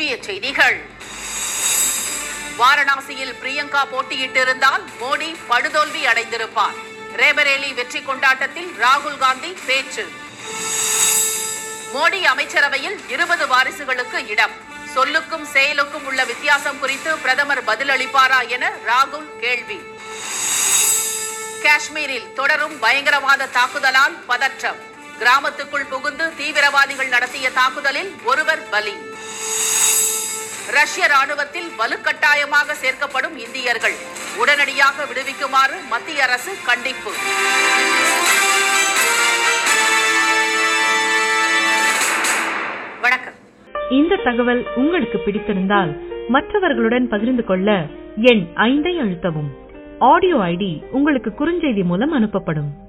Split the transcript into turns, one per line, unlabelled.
முக்கிய செய்திகள் வாரணாசியில் பிரியங்கா போட்டியிட்டிருந்தால் மோடி படுதோல்வி அடைந்திருப்பார் ரேபரேலி வெற்றி கொண்டாட்டத்தில் ராகுல் காந்தி பேச்சு மோடி அமைச்சரவையில் இருபது வாரிசுகளுக்கு இடம் சொல்லுக்கும் செயலுக்கும் உள்ள வித்தியாசம் குறித்து பிரதமர் பதிலளிப்பாரா என ராகுல் கேள்வி காஷ்மீரில் தொடரும் பயங்கரவாத தாக்குதலால் பதற்றம் கிராமத்துக்குள் புகுந்து தீவிரவாதிகள் நடத்திய தாக்குதலில் ஒருவர் பலி ரஷ்ய ராணுவத்தில் வலுக்கட்டாயமாக சேர்க்கப்படும் இந்தியர்கள் உடனடியாக விடுவிக்குமாறு மத்திய அரசு கண்டிப்பு வணக்கம்
இந்த தகவல் உங்களுக்கு பிடித்திருந்தால் மற்றவர்களுடன் பகிர்ந்து கொள்ள எண் ஐந்தை அழுத்தவும் ஆடியோ ஐடி உங்களுக்கு குறுஞ்செய்தி மூலம் அனுப்பப்படும்